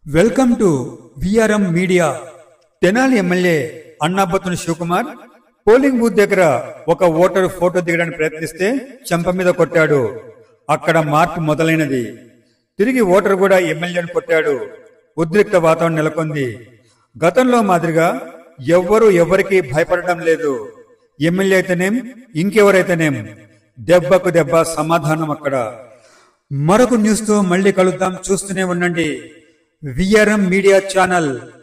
welcome to VRM media Tenali MLA Annabathuni Sivakumar polling booth దగ్గర ఒక voter photo దిగడానికి ప్రయత్నిస్తే చెంప మీద కొట్టాడు అక్కడ మార్పు మొదలైనది తిరిగి ఓటరు కూడా ఎమ్మెల్యేను కొట్టాడు ఉద్రిక్త వాతావరణం నెలకొంది గతంలో మాదిరిగా ఎవ్వరూ ఎవరికీ భయపడడం లేదు ఎమ్మెల్యే అయితేనేం ఇంకెవరైతేనేం దెబ్బకు దెబ్బ సమాధానం అక్కడ మరొక న్యూస్ తో మళ్ళీ కలుద్దాం చూస్తూనే ఉండండి విఆర్ఎం మీడియా ఛానల్